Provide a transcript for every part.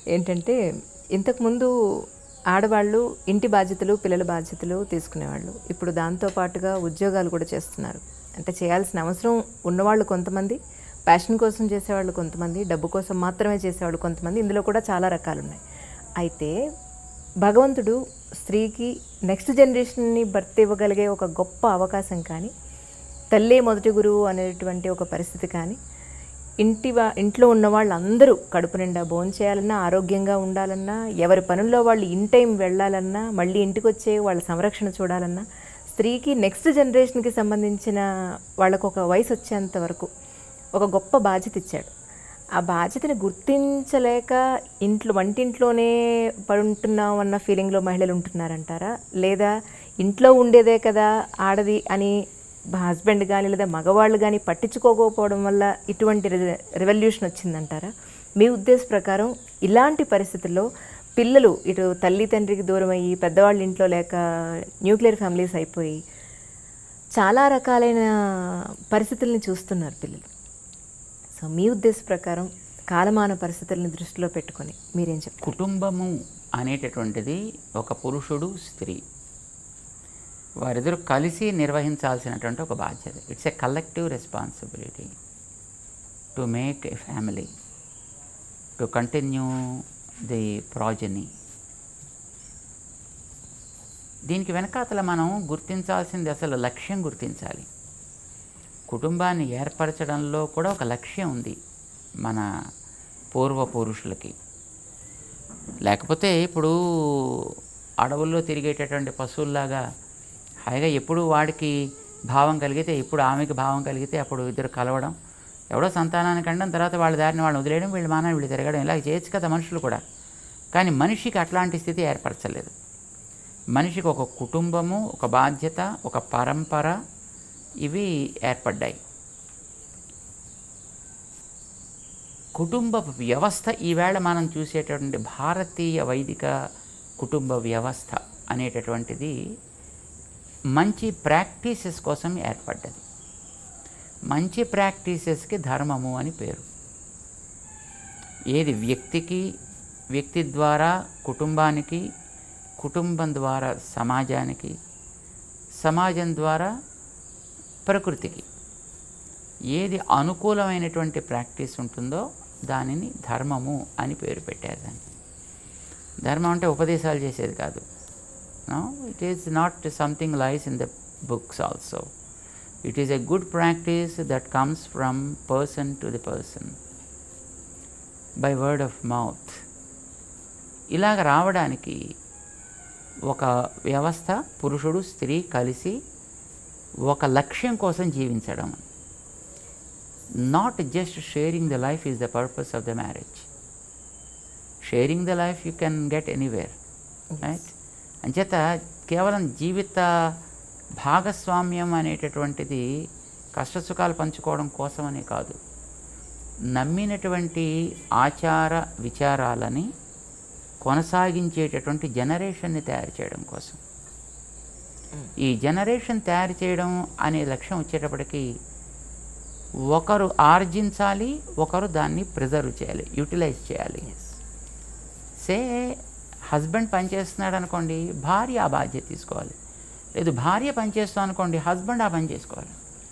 ఏంటంటే ఇంతకుముందు ఆడవాళ్ళు ఇంటి బాధ్యతలు పిల్లల బాధ్యతలు తీసుకునేవాళ్ళు ఇప్పుడు దాంతో పాటుగా ఉద్యోగాలు కూడా చేస్తున్నారు అంటే చేయాల్సిన అవసరం ఉన్నవాళ్ళు కొంతమంది ప్యాషన్ కోసం చేసేవాళ్ళు కొంతమంది డబ్బు కోసం మాత్రమే చేసేవాళ్ళు కొంతమంది ఇందులో కూడా చాలా రకాలు ఉన్నాయి అయితే భగవంతుడు స్త్రీకి నెక్స్ట్ జనరేషన్ని భర్త ఇవ్వగలిగే ఒక గొప్ప అవకాశం కానీ తల్లే మొదటి గురువు అనేటువంటి ఒక పరిస్థితి కానీ ఇంటి వా ఇంట్లో ఉన్న వాళ్ళందరూ కడుపు నిండా భోజనం చేయాలన్నా ఆరోగ్యంగా ఉండాలన్నా ఎవరి పనుల్లో వాళ్ళు ఇన్ టైం వెళ్ళాలన్నా మళ్ళీ ఇంటికి వచ్చే వాళ్ళ సంరక్షణ చూడాలన్నా స్త్రీకి నెక్స్ట్ జనరేషన్కి సంబంధించిన వాళ్ళకు ఒక వయసు వచ్చేంత వరకు ఒక గొప్ప బాధ్యత ఇచ్చాడు ఆ బాధ్యతని గుర్తించలేక ఇంట్లో వంటింట్లోనే పడుంటున్నాం అన్న ఫీలింగ్లో మహిళలు ఉంటున్నారంటారా లేదా ఇంట్లో ఉండేదే కదా ఆడది అని హస్బెండ్ కానీ లేదా మగవాళ్ళు కానీ పట్టించుకోకపోవడం వల్ల ఇటువంటి రెవల్యూషన్ వచ్చిందంటారా మీ ఉద్దేశ ప్రకారం ఇలాంటి పరిస్థితుల్లో పిల్లలు ఇటు తల్లి తండ్రికి దూరం అయ్యి పెద్దవాళ్ళ ఇంట్లో లేక న్యూక్లియర్ ఫ్యామిలీస్ అయిపోయి చాలా రకాలైన పరిస్థితుల్ని చూస్తున్నారు పిల్లలు సో మీ ఉద్దేశ ప్రకారం కాలమాన పరిస్థితుల్ని దృష్టిలో పెట్టుకొని మీరేం చెప్తారు కుటుంబము అనేటటువంటిది ఒక పురుషుడు స్త్రీ వారిద్దరూ కలిసి నిర్వహించాల్సినటువంటి ఒక బాధ్యత it's a collective responsibility to make a family to continue the progeny దీనికి వెనకాతల మనం గుర్తించాల్సింది అసలు లక్ష్యం గుర్తించాలి కుటుంబాన్ని ఏర్పరచడంలో కూడా ఒక లక్ష్యం ఉంది మన పూర్వ పురుషులకి లేకపోతే ఇప్పుడు అడవుల్లో తిరిగేటటువంటి పశువుల్లాగా హాయిగా ఎప్పుడు వాడికి భావం కలిగితే ఇప్పుడు ఆమెకి భావం కలిగితే అప్పుడు ఇద్దరు కలవడం ఎవడో సంతానాన్ని కండం తర్వాత వాళ్ళ దారిని వాళ్ళని వదిలేయడం వీళ్ళ మానాన్ని వీళ్ళు తిరగడం ఇలా చేయొచ్చు కదా మనుషులు కూడా కానీ మనిషికి అట్లాంటి స్థితి ఏర్పరచలేదు మనిషికి ఒక కుటుంబము ఒక బాధ్యత ఒక పరంపర ఇవి ఏర్పడ్డాయి కుటుంబ వ్యవస్థ ఈవేళ మనం చూసేటటువంటి భారతీయ వైదిక కుటుంబ వ్యవస్థ అనేటటువంటిది మంచి ప్రాక్టీసెస్ కోసం ఏర్పడ్డది మంచి ప్రాక్టీసెస్కి ధర్మము అని పేరు ఏది వ్యక్తికి వ్యక్తి ద్వారా కుటుంబానికి కుటుంబం ద్వారా సమాజానికి సమాజం ద్వారా ప్రకృతికి ఏది అనుకూలమైనటువంటి ప్రాక్టీస్ ఉంటుందో దానిని ధర్మము అని పేరు పెట్టారు దాన్ని ధర్మం అంటే ఉపదేశాలు చేసేది కాదు no it is not something lies in the books also it is a good practice that comes from person to the person by word of mouth ఇలాగ రావడానికి ఒక వ్యవస్థ పురుషుడు స్త్రీ కలిసి ఒక లక్ష్యం కోసం జీవించడం not just sharing the life is the purpose of the marriage sharing the life you can get anywhere right అంచేత కేవలం జీవిత భాగస్వామ్యం అనేటటువంటిది కష్టసుఖాలు పంచుకోవడం కోసమనే కాదు నమ్మినటువంటి ఆచార విచారాలని కొనసాగించేటటువంటి జనరేషన్ని తయారు చేయడం కోసం ఈ జనరేషన్ తయారు చేయడం అనే లక్ష్యం వచ్చేటప్పటికి ఒకరు ఆర్జించాలి ఒకరు దాన్ని ప్రిజర్వ్ చేయాలి యూటిలైజ్ చేయాలి సే హస్బెండ్ పనిచేస్తున్నాడు అనుకోండి భార్య ఆ బాధ్యత తీసుకోవాలి లేదు భార్య పనిచేస్తాం అనుకోండి హస్బెండ్ ఆ పని చేసుకోవాలి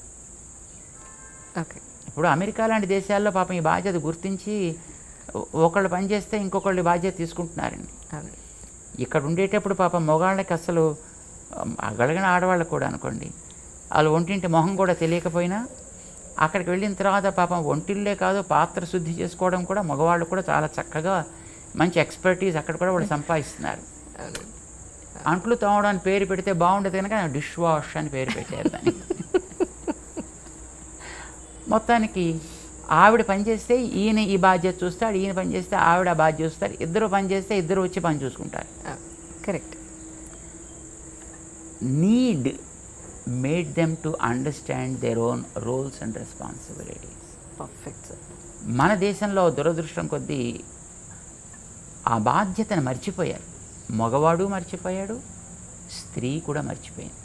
ఓకే ఇప్పుడు అమెరికా లాంటి దేశాల్లో పాపం ఈ బాధ్యత గుర్తించి ఒ- ఒకళ్ళు పని చేస్తే ఇంకొకళ్ళు బాధ్యత తీసుకుంటున్నారండి అవును ఇక్కడ ఉండేటప్పుడు పాపం మగవాళ్ళకి అసలు అగలిగిన ఆడవాళ్ళకు కూడా అనుకోండి వాళ్ళు ఒంటింటి మొహం కూడా తెలియకపోయినా అక్కడికి వెళ్ళిన తర్వాత పాపం ఒంటిల్లే కాదు పాత్ర శుద్ధి చేసుకోవడం కూడా మగవాళ్ళు కూడా చాలా చక్కగా మంచి ఎక్స్పర్టీస్ అక్కడ కూడా వాళ్ళు సంపాదిస్తున్నారు అవును అంట్లు తోమడం అని పేరు పెడితే బాగుండేది కనుక డిష్ వాష్ అని పేరు పెట్టారు దానికి మొత్తానికి ఆవిడ పని చేస్తే ఈయన ఈ బాధ్యత చూస్తాడు ఈయన పని చేస్తే ఆవిడ ఆ బాధ్యత చూస్తారు ఇద్దరు పని చేస్తే ఇద్దరు వచ్చి పని చూసుకుంటారు correct need made them to understand their own roles and responsibilities. Perfect sir మన దేశంలో దురదృష్టం కొద్దీ ఆ బాధ్యతను మర్చిపోయారు మగవాడు మర్చిపోయాడు స్త్రీ కూడా మర్చిపోయింది